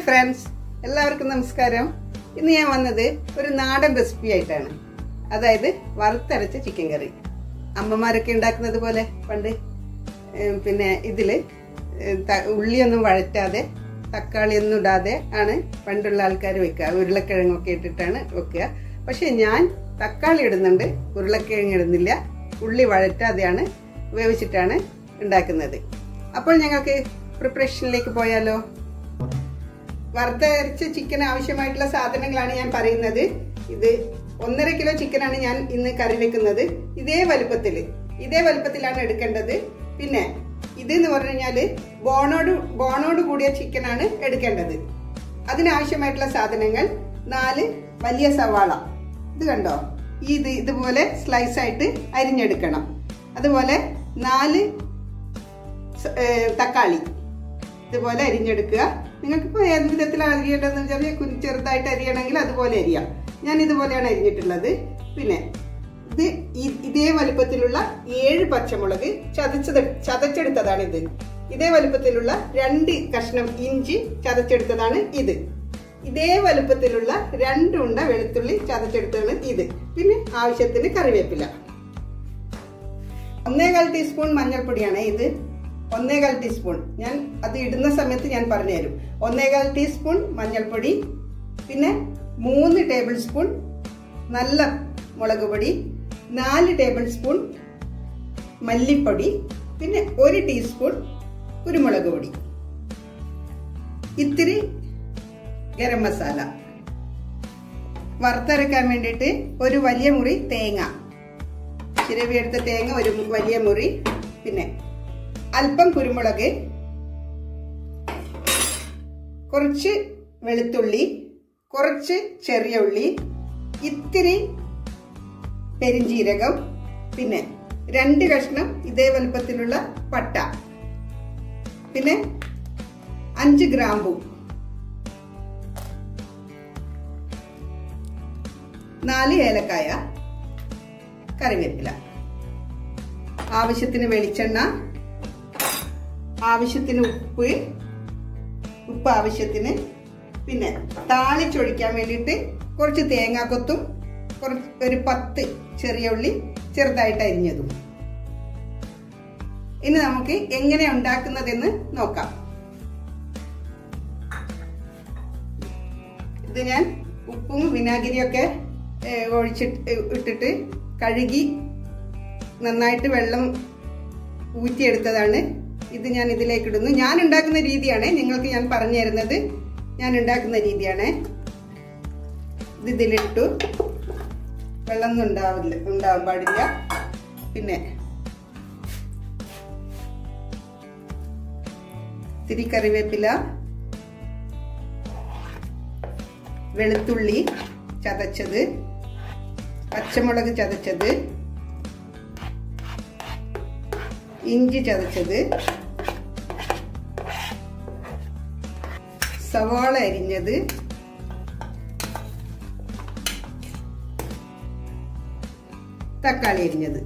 Friends എല്ലാവർക്കും നമസ്കാരം ഇന്ന് ഞാൻ വന്നത് ഒരു നാടൻ റെസിപ്പി ആയിട്ടാണ് അതായത് വറുത്തരച്ച ചിക്കൻ കറി അമ്മമാരൊക്കെ ഉണ്ടാക്കുന്നത് പോലെ പണ്ട് ഏം, പിന്നെ ഇതില് ഏം, ത- ഉള്ളിയൊന്നും വഴറ്റാതെ തക്കാളിയൊന്നും ഇടാതെ ആണ് പണ്ടുള്ള ആൾക്കാർ വെക്കുക ഉരുളക്കിഴങ്ങൊക്കെ ഇട്ടിട്ടാണ് വെക്കുക പക്ഷെ ഞാൻ തക്കാളി ഇടുന്നുണ്ട് ഉരുളക്കിഴങ്ങ് ഇടുന്നില്ല ഉള്ളി വഴറ്റാതെയാണ് വേവിച്ചിട്ടാണ് ഉണ്ടാക്കുന്നത് അപ്പോൾ ഞങ്ങൾക്ക് പ്രിപ്പറേഷനിലേക്ക് പോയാലോ വറുത്തരച്ച ചിക്കൻ ആവശ്യമായിട്ടുള്ള സാധനങ്ങളാണ് ഞാൻ പറയുന്നത് ഇത് ഒന്നര കിലോ ചിക്കനാണ് ഞാൻ ഇന്ന് കറി വെക്കുന്നത് ഇതേ വലുപ്പത്തിൽ ഇതേ വലുപ്പത്തിലാണ് എടുക്കേണ്ടത് പിന്നെ ഇത് എന്ന് പറഞ്ഞു കഴിഞ്ഞാല് ബോണോട് ബോണോട് കൂടിയ ചിക്കനാണ് എടുക്കേണ്ടത് അതിനാവശ്യമായിട്ടുള്ള സാധനങ്ങൾ നാല് വലിയ സവാള ഇത് കണ്ടോ ഇത് ഇതുപോലെ സ്ലൈസ് ആയിട്ട് അരിഞ്ഞെടുക്കണം അതുപോലെ നാല് സ- ഏ, തക്കാളി ഇതുപോലെ അരിഞ്ഞെടുക്കുക നിങ്ങൾക്കിപ്പോൾ ഏത് വിധത്തിലാണ് അരിയേണ്ടതെന്ന് വെച്ചാൽ കുഞ്ഞ് ചെറുതായിട്ട് അരിയണമെങ്കിൽ അതുപോലെ അരിയാം ഞാൻ ഇതുപോലെയാണ് അരിഞ്ഞിട്ടുള്ളത് പിന്നെ ഇത് ഈ- ഇതേ വലുപ്പത്തിലുള്ള ഏഴ് പച്ചമുളക് ചതച്ചത് ചതച്ചെടുത്തതാണ് ഇത് ഇതേ വലുപ്പത്തിലുള്ള രണ്ട് കഷ്ണം ഇഞ്ചി ചതച്ചെടുത്തതാണ് ഇത് ഇതേ വലുപ്പത്തിലുള്ള രണ്ട് ഉണ്ട വെളുത്തുള്ളി ചതച്ചെടുത്തതാണ് ഇത് പിന്നെ ആവശ്യത്തിന് കറിവേപ്പില ഒന്നേകാൽ ടീസ്പൂൺ മഞ്ഞൾപ്പൊടിയാണ് ഇത് ഒന്നേകാൽ ടീസ്പൂൺ ഞാൻ അത് ഇടുന്ന സമയത്ത് ഞാൻ പറഞ്ഞുതരും ഒന്നേകാൽ ടീസ്പൂൺ മഞ്ഞൾപ്പൊടി പിന്നെ മൂന്ന് ടേബിൾ സ്പൂൺ നല്ല മുളക് പൊടി നാല് ടേബിൾ സ്പൂൺ മല്ലിപ്പൊടി പിന്നെ ഒരു ടീസ്പൂൺ കുരുമുളക് പൊടി ഇത്തിരി ഗരം മസാല വറുത്തരക്കാൻ വേണ്ടിയിട്ട് ഒരു വലിയ മുറി തേങ്ങ ചിരവിയെടുത്ത തേങ്ങ ഒരു വലിയ മുറി പിന്നെ അല്പം കുരുമുളക് കുറച്ച് വെളുത്തുള്ളി കുറച്ച് ചെറിയ ഉള്ളി ഇത്തിരി പെരിഞ്ചീരകം പിന്നെ രണ്ട് കഷ്ണം ഇതേ വലുപ്പത്തിലുള്ള പട്ട പിന്നെ അഞ്ച് ഗ്രാമ്പു നാല് ഏലക്കായ കറിവേപ്പില ആവശ്യത്തിന് വെളിച്ചെണ്ണ ആവശ്യത്തിന് ഉപ്പ് ഉപ്പ് ആവശ്യത്തിന് പിന്നെ താളിച്ചൊഴിക്കാൻ വേണ്ടിയിട്ട് കുറച്ച് തേങ്ങാക്കൊത്തും കുറച്ച് ഒരു പത്ത് ചെറിയ ഉള്ളി ചെറുതായിട്ട് അരിഞ്ഞതും ഇനി നമുക്ക് എങ്ങനെ ഉണ്ടാക്കുന്നതെന്ന് നോക്കാം ഇത് ഞാൻ ഉപ്പും വിനാഗിരിയൊക്കെ ഏഹ്, ഒഴിച്ചിട്ട് ഏഹ്, ഇട്ടിട്ട് കഴുകി നന്നായിട്ട് വെള്ളം ഊറ്റിയെടുത്തതാണ് ഇത് ഞാൻ ഇതിലേക്ക് ഇടുന്നു ഞാൻ ഉണ്ടാക്കുന്ന രീതിയാണ് നിങ്ങൾക്ക് ഞാൻ പറഞ്ഞു തരുന്നത് ഞാൻ ഉണ്ടാക്കുന്ന രീതിയാണ് ഇത് ഇതിലിട്ടു വെള്ളമൊന്നും ഉണ്ടാവില്ല ഉണ്ടാവാൻ പാടില്ല പിന്നെ ഇത്തിരി കറിവേപ്പില വെളുത്തുള്ളി ചതച്ചത് പച്ചമുളക് ചതച്ചത് ഇഞ്ചി ചതച്ചത് സവാള അരിഞ്ഞത് തക്കാളി അരിഞ്ഞത്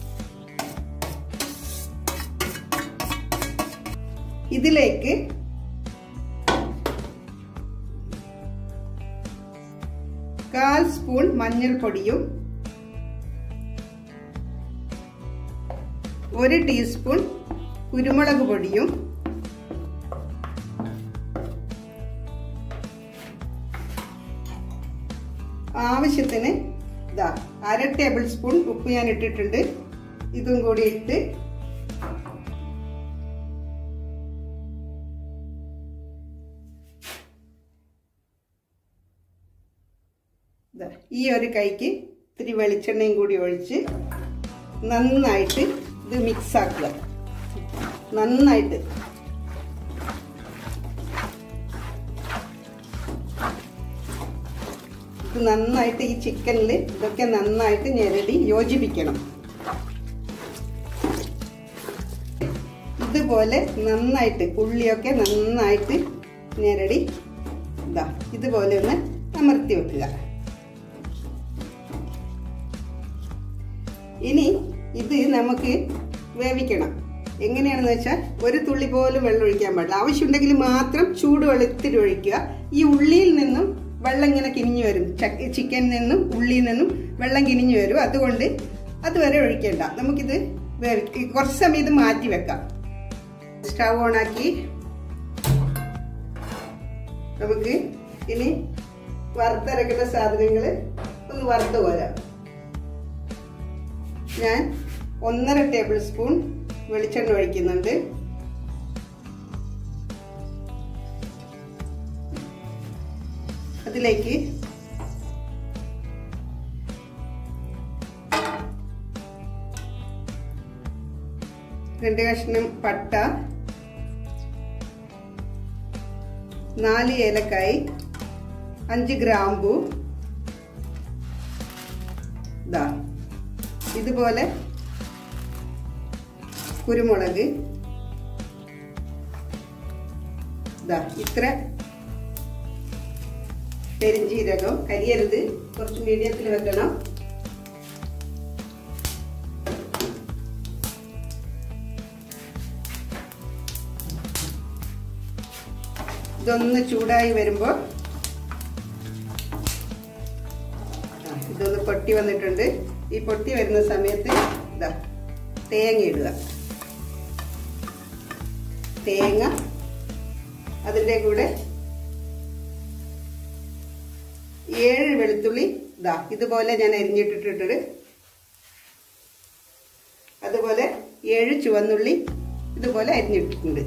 ഇതിലേക്ക് കാൽ സ്പൂൺ മഞ്ഞൾപ്പൊടിയും ഒരു ടീസ്പൂൺ കുരുമുളക് പൊടിയും ആവശ്യത്തിന് ഇതാ അര ടേബിൾ സ്പൂൺ ഉപ്പ് ഞാൻ ഇട്ടിട്ടുണ്ട് ഇതും കൂടി ഇട്ട് ദാ ഈ ഒരു കൈക്ക് ഇത്തിരി വെളിച്ചെണ്ണയും കൂടി ഒഴിച്ച് നന്നായിട്ട് ഇത് മിക്സ് ആക്കുക നന്നായിട്ട് ഇത് നന്നായിട്ട് ഈ ചിക്കനിൽ ഇതൊക്കെ നന്നായിട്ട് ഞെരടി യോജിപ്പിക്കണം ഇതുപോലെ നന്നായിട്ട് ഉള്ളിയൊക്കെ നന്നായിട്ട് ഞെരടി ഇതാ ഇതുപോലെ ഒന്ന് അമർത്തി വെക്കുക ഇനി ഇത് നമുക്ക് വേവിക്കണം എങ്ങനെയാണെന്ന് വെച്ചാൽ ഒരു തുള്ളി പോലും വെള്ളം ഒഴിക്കാൻ പാടില്ല ആവശ്യമുണ്ടെങ്കിൽ മാത്രം ചൂടുവെള്ളത്തിൽ ഒഴിക്കുക ഈ ഉള്ളിയിൽ നിന്നും വെള്ളം ഇങ്ങനെ കിനിഞ്ഞു വരും ചിക്കനിൽ നിന്നും ഉള്ളിയിൽ നിന്നും വെള്ളം കിനിഞ്ഞു വരും അതുകൊണ്ട് അതുവരെ ഒഴിക്കേണ്ട നമുക്കിത് വേവി കുറച്ച് സമയം ഇത് മാറ്റി വെക്കാം സ്റ്റൗ ഓണാക്കി നമുക്ക് ഇനി വറുത്തരക്കുന്ന സാധനങ്ങൾ ഒന്ന് വറുത്ത് പോരാം ഞാൻ ഒന്നര ടേബിൾ സ്പൂൺ വെളിച്ചെണ്ണ ഒഴിക്കുന്നുണ്ട് അതിലേക്ക് രണ്ട് കഷ്ണം പട്ട നാല് ഏലക്കായി അഞ്ച് ഗ്രാമ്പു ഇതാ ഇതുപോലെ കുരുമുളക് ഇതാ ഇത്ര പെരിഞ്ചീരകം കരിയരുത് കുറച്ച് മീഡിയത്തിൽ വെക്കണം ഇതൊന്ന് ചൂടായി വരുമ്പോൾ ഇതൊന്ന് പൊട്ടി വന്നിട്ടുണ്ട് ഈ പൊട്ടി വരുന്ന സമയത്ത് ഇതാ തേങ്ങ ഇടുക തേങ്ങ അതിൻ്റെ കൂടെ ഏഴ് വെളുത്തുള്ളി ഇതാ ഇതുപോലെ ഞാൻ അരിഞ്ഞിട്ടിട്ടിട്ട് അതുപോലെ ഏഴ് ചുവന്നുള്ളി ഇതുപോലെ അരിഞ്ഞിട്ടിട്ടുണ്ട്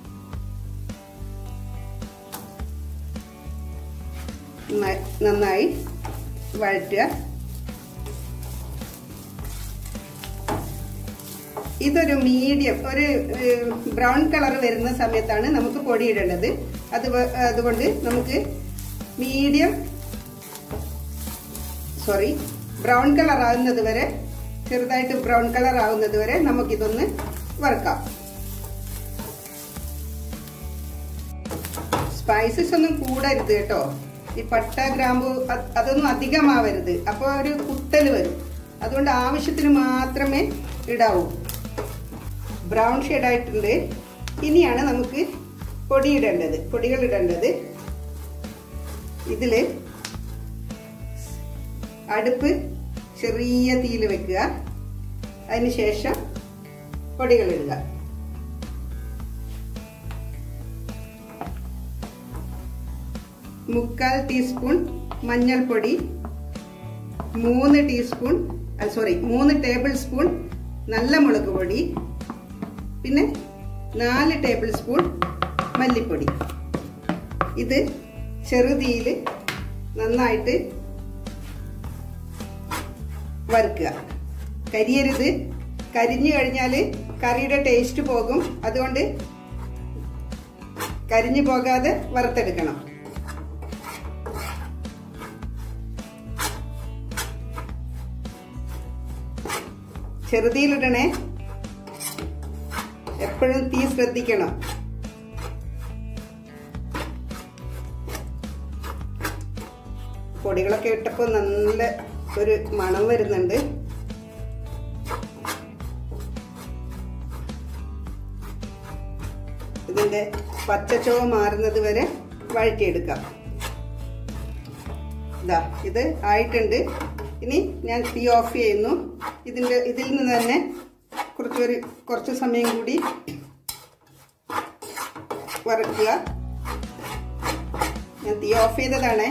നന്നായി വഴറ്റുക ഇതൊരു മീഡിയം ഒരു ബ്രൗൺ കളർ വരുന്ന സമയത്താണ് നമുക്ക് പൊടിയിടേണ്ടത് അത് അതുകൊണ്ട് നമുക്ക് മീഡിയം സോറി ബ്രൗൺ കളർ ആകുന്നത് വരെ ചെറുതായിട്ട് ബ്രൗൺ കളർ ആകുന്നത് വരെ നമുക്കിതൊന്ന് വറുക്കാം സ്പൈസസ് ഒന്നും കൂടരുത് കേട്ടോ ഈ പട്ട ഗ്രാമ്പു അതൊന്നും അധികമാവരുത് അപ്പോൾ ഒരു കുത്തൽ വരും അതുകൊണ്ട് ആവശ്യത്തിന് മാത്രമേ ഇടാവൂ ബ്രൗൺ ഷെയ്ഡായിട്ടുണ്ട് ഇനിയാണ് നമുക്ക് പൊടിയിടേണ്ടത് പൊടികൾ ഇടേണ്ടത് ഇതില് അടുപ്പ് ചെറിയ തീയിൽ വെക്കുക അതിനുശേഷം പൊടികൾ ഇടുക മുക്കാൽ ടീസ്പൂൺ മഞ്ഞൾപ്പൊടി മൂന്ന് ടീസ്പൂൺ സോറി മൂന്ന് ടേബിൾ സ്പൂൺ നല്ല മുളക് പൊടി പിന്നെ നാല് ടേബിൾ സ്പൂൺ മല്ലിപ്പൊടി ഇത് ചെറുതീയിൽ നന്നായിട്ട് വറുക്കുക കരിയരുത് കരിഞ്ഞു കഴിഞ്ഞാൽ കറിയുടെ ടേസ്റ്റ് പോകും അതുകൊണ്ട് കരിഞ്ഞു പോകാതെ വറുത്തെടുക്കണം ചെറുതിയിലിടണേ എപ്പോഴും തീ ശ്രദ്ധിക്കണം പൊടികളൊക്കെ ഇട്ടപ്പോൾ നല്ല ഒരു മണം വരുന്നുണ്ട് ഇതിന്റെ പച്ചച്ചോവ മാറുന്നത് വരെ വഴറ്റിയെടുക്കാം ഇതാ ഇത് ആയിട്ടുണ്ട് ഇനി ഞാൻ തീ ഓഫ് ചെയ്യുന്നു ഇതിൻ്റെ ഇതിൽ നിന്ന് തന്നെ കുറച്ച് ഒരു കുറച്ച് സമയം കൂടി വറക്കുക ഞാൻ തീ ഓഫ് ചെയ്തതാണേ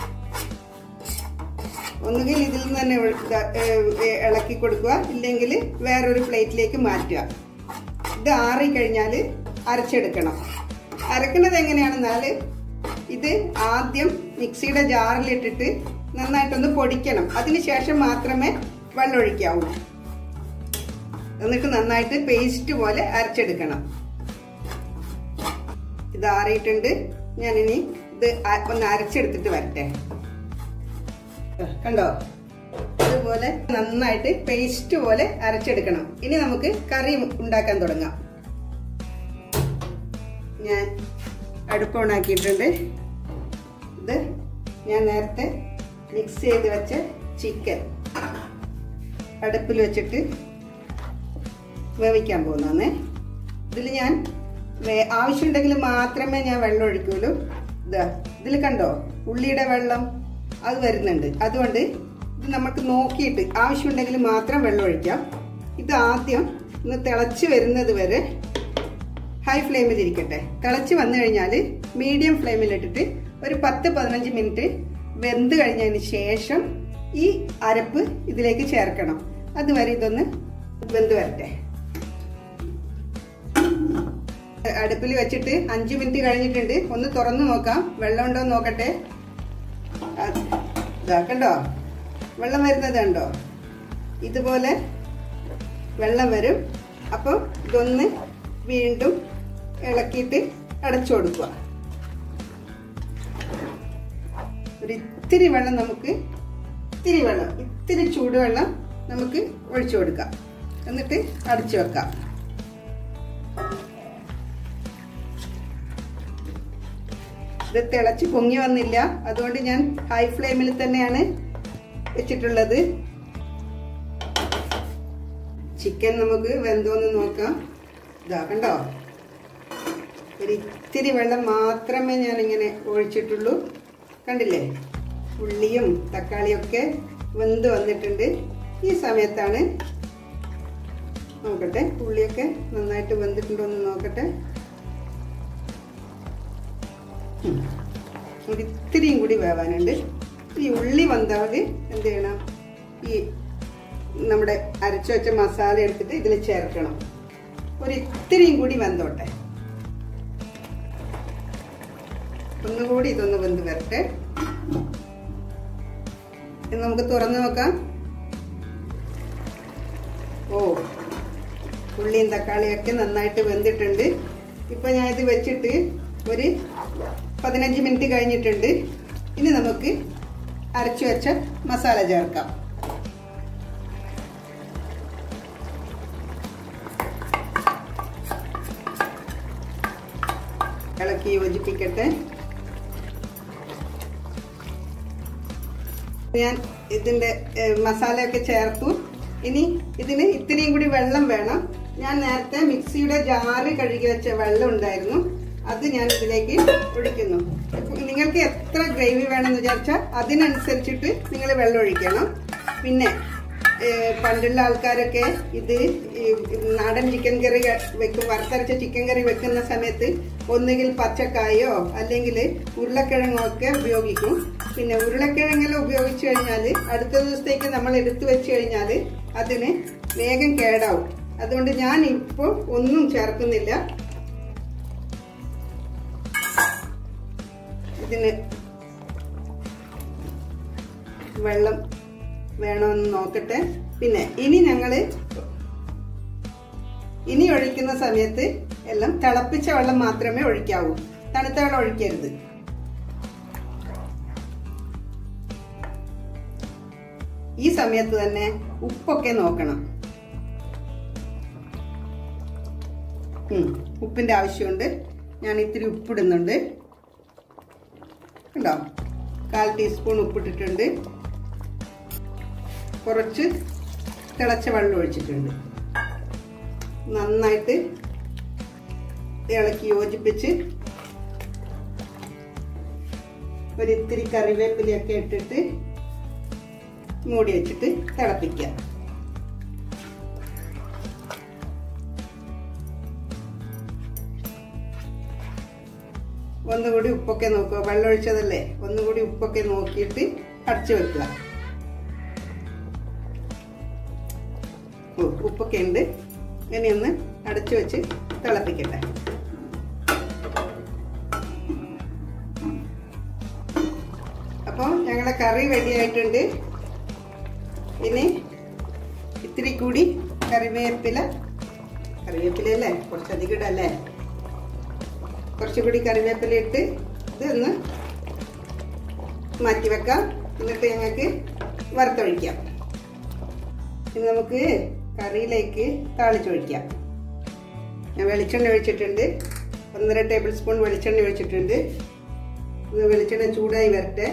ഒന്നുകിൽ ഇതിൽ നിന്ന് തന്നെ ഇളക്കി കൊടുക്കുക ഇല്ലെങ്കിൽ വേറൊരു പ്ലേറ്റിലേക്ക് മാറ്റുക ഇത് ആറിക്കഴിഞ്ഞാൽ അരച്ചെടുക്കണം അരക്കുന്നത് എങ്ങനെയാണെന്നാൽ ഇത് ആദ്യം മിക്സിയുടെ ജാറിലിട്ടിട്ട് നന്നായിട്ടൊന്ന് പൊടിക്കണം അതിനുശേഷം മാത്രമേ വെള്ളം ഒഴിക്കാവൂ എന്നിട്ട് നന്നായിട്ട് പേസ്റ്റ് പോലെ അരച്ചെടുക്കണം ഇത് ആറിയിട്ടുണ്ട് ഞാനിനി ഇത് ഒന്ന് അരച്ചെടുത്തിട്ട് വരട്ടെ കണ്ടോ അതുപോലെ നന്നായിട്ട് പേസ്റ്റ് പോലെ അരച്ചെടുക്കണം ഇനി നമുക്ക് കറി ഉണ്ടാക്കാൻ തുടങ്ങാം ഞാൻ അടുപ്പ് ഓണാക്കിയിട്ടുണ്ട് ഇത് ഞാൻ നേരത്തെ മിക്സ് ചെയ്ത് വെച്ച ചിക്കൻ അടുപ്പിൽ വെച്ചിട്ട് വേവിക്കാൻ പോകുന്നേ ഇതിൽ ഞാൻ വേ- ആവശ്യമുണ്ടെങ്കിൽ മാത്രമേ ഞാൻ വെള്ളം ഒഴിക്കുള്ളൂ ഇതാ ഇതിൽ കണ്ടോ ഉള്ളിയുടെ വെള്ളം അത് വരുന്നുണ്ട് അതുകൊണ്ട് ഇത് നമുക്ക് നോക്കിയിട്ട് ആവശ്യമുണ്ടെങ്കിൽ മാത്രം വെള്ളം ഒഴിക്കാം ഇത് ആദ്യം ഒന്ന് തിളച്ച് വരുന്നത് വരെ ഹൈ ഫ്ലെയിമിൽ ഇരിക്കട്ടെ തിളച്ച് വന്നു കഴിഞ്ഞാൽ മീഡിയം ഫ്ലെയിമിൽ ഇട്ടിട്ട് ഒരു പത്ത് പതിനഞ്ച് മിനിറ്റ് വെന്ത് കഴിഞ്ഞതിന് ശേഷം ഈ അരപ്പ് ഇതിലേക്ക് ചേർക്കണം അതുവരെ ഇതൊന്ന് വെന്ത് വരട്ടെ അടുപ്പിൽ വെച്ചിട്ട് അഞ്ച് മിനിറ്റ് കഴിഞ്ഞിട്ടുണ്ട് ഒന്ന് തുറന്നു നോക്കാം വെള്ളം ഉണ്ടോ എന്ന് നോക്കട്ടെ അത് ഇതാ കണ്ടോ വെള്ളം വരുന്നത് കണ്ടോ ഇതുപോലെ വെള്ളം വരും അപ്പോൾ ഇതൊന്ന് വീണ്ടും ഇളക്കിയിട്ട് അടച്ചു കൊടുക്കുക ഒരു ഇത്തിരി വെള്ളം നമുക്ക് ഇത്തിരി വെള്ളം ഇത്തിരി ചൂടുവെള്ളം നമുക്ക് ഒഴിച്ചു കൊടുക്കാം എന്നിട്ട് അടച്ചു വെക്കാം ഇത് തിളച്ച് പൊങ്ങി വന്നില്ല അതുകൊണ്ട് ഞാൻ ഹൈ ഫ്ലെയിമിൽ തന്നെയാണ് വെച്ചിട്ടുള്ളത് ചിക്കൻ നമുക്ക് വെന്തോന്ന് നോക്കാം ഇതാ കണ്ടോ ഒരു ഇത്തിരി വെള്ളം മാത്രമേ ഞാൻ ഇങ്ങനെ ഒഴിച്ചിട്ടുള്ളൂ കണ്ടില്ലേ ഉള്ളിയും തക്കാളിയൊക്കെ വെന്ത് വന്നിട്ടുണ്ട് ഈ സമയത്താണ് നോക്കട്ടെ ഉള്ളിയൊക്കെ നന്നായിട്ട് വെന്തിട്ടുണ്ടോ എന്ന് നോക്കട്ടെ ഉം. ഒരു ഇത്തിരിയും കൂടി വേവാനുണ്ട് ഈ ഉള്ളി വന്നാൽ എന്ത് ചെയ്യണം ഈ നമ്മുടെ അരച്ചു വെച്ച മസാല എടുത്തിട്ട് ഇതിൽ ചേർക്കണം ഒരു ഇത്തിരിയും കൂടി വെന്തോട്ടെ ഒന്നുകൂടി ഇതൊന്ന് വെന്ത് വരട്ടെ ഇത് നമുക്ക് തുറന്നു നോക്കാം ഓ ഉള്ളിയും തക്കാളിയൊക്കെ നന്നായിട്ട് വെന്തിട്ടുണ്ട് ഇപ്പൊ ഞാൻ ഇത് വെച്ചിട്ട് ഒരു പതിനഞ്ച് മിനിറ്റ് കഴിഞ്ഞിട്ടുണ്ട് ഇനി നമുക്ക് അരച്ചു വെച്ച മസാല ചേർക്കാം ഇളക്കി യോജിപ്പിക്കട്ടെ ഞാൻ ഇതിന്റെ ഏഹ്, മസാലയൊക്കെ ചേർത്തു ഇനി ഇതിന് ഇത്തിരിയും കൂടി വെള്ളം വേണം ഞാൻ നേരത്തെ മിക്സിയുടെ ജാറ് കഴുകി വെച്ച വെള്ളം ഉണ്ടായിരുന്നു അത് ഞാൻ ഇതിലേക്ക് ഒഴിക്കുന്നു നിങ്ങൾക്ക് എത്ര ഗ്രേവി വേണമെന്ന് വിചാരിച്ചാൽ അതിനനുസരിച്ചിട്ട് നിങ്ങൾ വെള്ളം ഒഴിക്കണം പിന്നെ ഏഹ്, പണ്ടുള്ള ആൾക്കാരൊക്കെ ഇത് ഈ നാടൻ ചിക്കൻ കറി വെക്കും വറുത്തരച്ച ചിക്കൻ കറി വെക്കുന്ന സമയത്ത് ഒന്നുകിൽ പച്ചക്കായോ അല്ലെങ്കിൽ ഉരുളക്കിഴങ്ങോ ഒക്കെ ഉപയോഗിക്കും പിന്നെ ഉരുളക്കിഴങ്ങെല്ലാം ഉപയോഗിച്ചു കഴിഞ്ഞാൽ അടുത്ത ദിവസത്തേക്ക് നമ്മൾ എടുത്തു വെച്ച് കഴിഞ്ഞാൽ അതിന് വേഗം കേടാവും അതുകൊണ്ട് ഞാൻ ഇപ്പോൾ ഒന്നും ചേർക്കുന്നില്ല ഇതിന് വെള്ളം വേണമെന്ന് നോക്കട്ടെ പിന്നെ ഇനി ഞങ്ങള് ഇനി ഒഴിക്കുന്ന സമയത്ത് എല്ലാം തിളപ്പിച്ച വെള്ളം മാത്രമേ ഒഴിക്കാവൂ തണുത്ത വെള്ളം ഒഴിക്കരുത് ഈ സമയത്ത് തന്നെ ഉപ്പൊക്കെ നോക്കണം ഉം, ഉപ്പിന്റെ ആവശ്യമുണ്ട് ഞാൻ ഇത്തിരി ഉപ്പിടുന്നുണ്ട് കണ്ടോ കാൽ ടീസ്പൂൺ ഉപ്പിട്ടിട്ടുണ്ട് കുറച്ച് തിളച്ച വെള്ളം ഒഴിച്ചിട്ടുണ്ട് നന്നായിട്ട് ഇളക്കി യോജിപ്പിച്ച് ഒരിത്തിരി കറിവേപ്പിലയൊക്കെ ഇട്ടിട്ട് മൂടി വെച്ചിട്ട് തിളപ്പിക്കുക ഒന്നുകൂടി ഉപ്പൊക്കെ നോക്കുക വെള്ളം ഒഴിച്ചതല്ലേ ഒന്നുകൂടി ഉപ്പൊക്കെ നോക്കിയിട്ട് അടച്ചു വെക്കുക ഓ ഉപ്പൊക്കെ ഉണ്ട് ഇനി ഒന്ന് അടച്ചു വെച്ച് തിളപ്പിക്കട്ടെ അപ്പോൾ ഞങ്ങളുടെ കറി റെഡി ആയിട്ടുണ്ട് ഇനി ഇത്തിരി കൂടി കറിവേപ്പില കറിവേപ്പില അല്ലേ കുറച്ചധികം ഇടല്ലേ കുറച്ചുകൂടി കറിവേപ്പില ഇട്ട് ഇതൊന്ന് മാറ്റി വെക്കാം എന്നിട്ട് ഞങ്ങൾക്ക് വറുത്തൊഴിക്കാം ഇനി നമുക്ക് കറിയിലേക്ക് താളിച്ചൊഴിക്കാം ഞാൻ വെളിച്ചെണ്ണ ഒഴിച്ചിട്ടുണ്ട് ഒന്നര ടേബിൾ സ്പൂൺ വെളിച്ചെണ്ണ ഒഴിച്ചിട്ടുണ്ട് ഇത് വെളിച്ചെണ്ണ ചൂടായി വരട്ടെ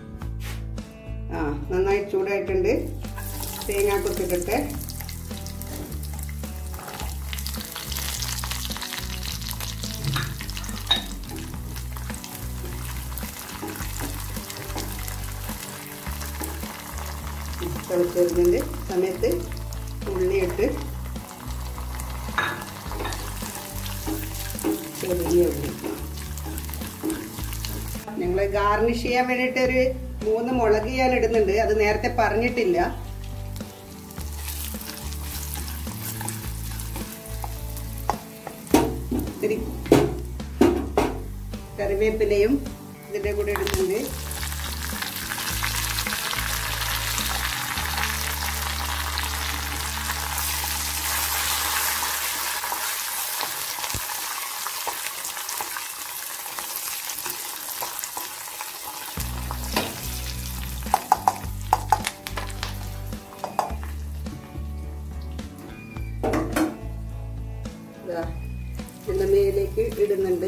ആ നന്നായി ചൂടായിട്ടുണ്ട് തേങ്ങാക്കൊത്തിട്ടിട്ട് തിളച്ച് വരുന്നതിൻ്റെ സമയത്ത് ഉള്ളിയിട്ട് ചെറിയ ഉള്ളി ഞങ്ങൾ ഗാർണിഷ് ചെയ്യാൻ വേണ്ടിയിട്ട് ഒരു മൂന്ന് മുളക് ഞാൻ ഇടുന്നുണ്ട് അത് നേരത്തെ പറഞ്ഞിട്ടില്ല ഇത്തിരി കറിവേപ്പിലയും ഇതിൻ്റെ കൂടെ ഇടുന്നുണ്ട് ഇതാ ഇതിൻ്റെ മേലേക്ക് ഇടുന്നുണ്ട്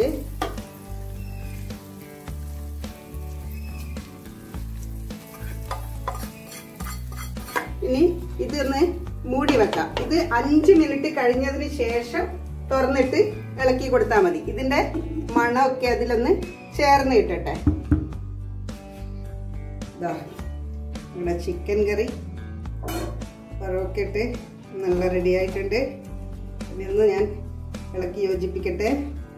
ഇനി ഇതൊന്ന് മൂടി വെക്കാം ഇത് അഞ്ച് മിനിറ്റ് കഴിഞ്ഞതിന് ശേഷം തുറന്നിട്ട് ഇളക്കി കൊടുത്താൽ മതി ഇതിന്റെ മണമൊക്കെ അതിലൊന്ന് ചേർന്ന് കിട്ടട്ടെ ഇതാ നമ്മുടെ ചിക്കൻ കറി വറവൊക്കെ ഇട്ട് നല്ല റെഡി ആയിട്ടുണ്ട് ഇതൊന്ന് ഞാൻ ഇളക്കി യോജിപ്പിക്കട്ടെ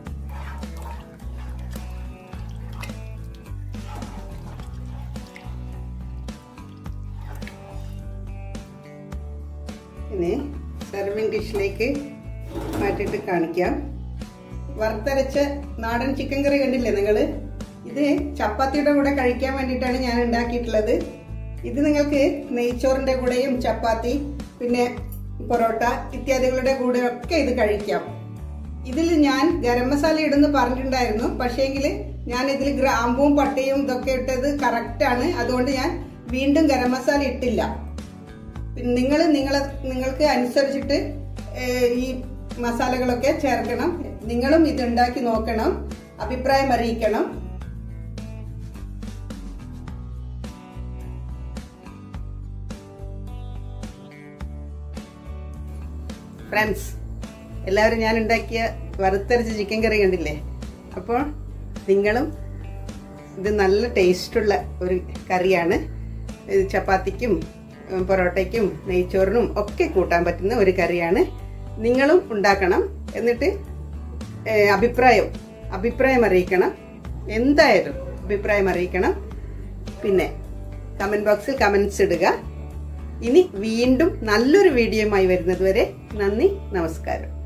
ഇനി സെർവിങ് ഡിഷിലേക്ക് മാറ്റിയിട്ട് കാണിക്കാം വറുത്തരച്ച നാടൻ ചിക്കൻ കറി കണ്ടില്ലേ നിങ്ങൾ ഇത് ചപ്പാത്തിയുടെ കൂടെ കഴിക്കാൻ വേണ്ടിയിട്ടാണ് ഞാൻ ഉണ്ടാക്കിയിട്ടുള്ളത് ഇത് നിങ്ങൾക്ക് നെയ്ച്ചോറിന്റെ കൂടെയും ചപ്പാത്തി പിന്നെ പൊറോട്ട ഇത്യാദികളുടെ കൂടെ ഒക്കെ ഇത് കഴിക്കാം ഇതിൽ ഞാൻ ഗരം മസാല ഇടുന്ന് പറഞ്ഞിട്ടുണ്ടായിരുന്നു പക്ഷേങ്കിൽ ഞാൻ ഇതിൽ ഗ്രാമ്പും പട്ടയും ഇതൊക്കെ ഇട്ടത് കറക്റ്റാണ് അതുകൊണ്ട് ഞാൻ വീണ്ടും ഗരം മസാല ഇട്ടില്ല പിന്നെ നിങ്ങൾ നിങ്ങളെ നിങ്ങൾക്ക് അനുസരിച്ചിട്ട് ഏഹ്, ഈ മസാലകളൊക്കെ ചേർക്കണം നിങ്ങളും ഇത് ഉണ്ടാക്കി നോക്കണം അഭിപ്രായം അറിയിക്കണം ഫ്രണ്ട്സ് എല്ലാവരും ഞാൻ ഉണ്ടാക്കിയ വറുത്തരച്ച ചിക്കൻ കറി കണ്ടില്ലേ അപ്പോൾ നിങ്ങളും ഇത് നല്ല ടേസ്റ്റുള്ള ഒരു കറിയാണ് ഇത് ചപ്പാത്തിക്കും ഉം, പൊറോട്ടയ്ക്കും നെയ്ച്ചോറിനും ഒക്കെ കൂട്ടാൻ പറ്റുന്ന ഒരു കറിയാണ് നിങ്ങളും ഉണ്ടാക്കണം എന്നിട്ട് ഏ, അഭിപ്രായം അഭിപ്രായം അറിയിക്കണം എന്തായാലും അഭിപ്രായം അറിയിക്കണം പിന്നെ കമന്റ് ബോക്സിൽ കമന്റ്സ് ഇടുക ഇനി വീണ്ടും നല്ലൊരു വീഡിയോയുമായി വരുന്നത് വരെ നന്ദി നമസ്കാരം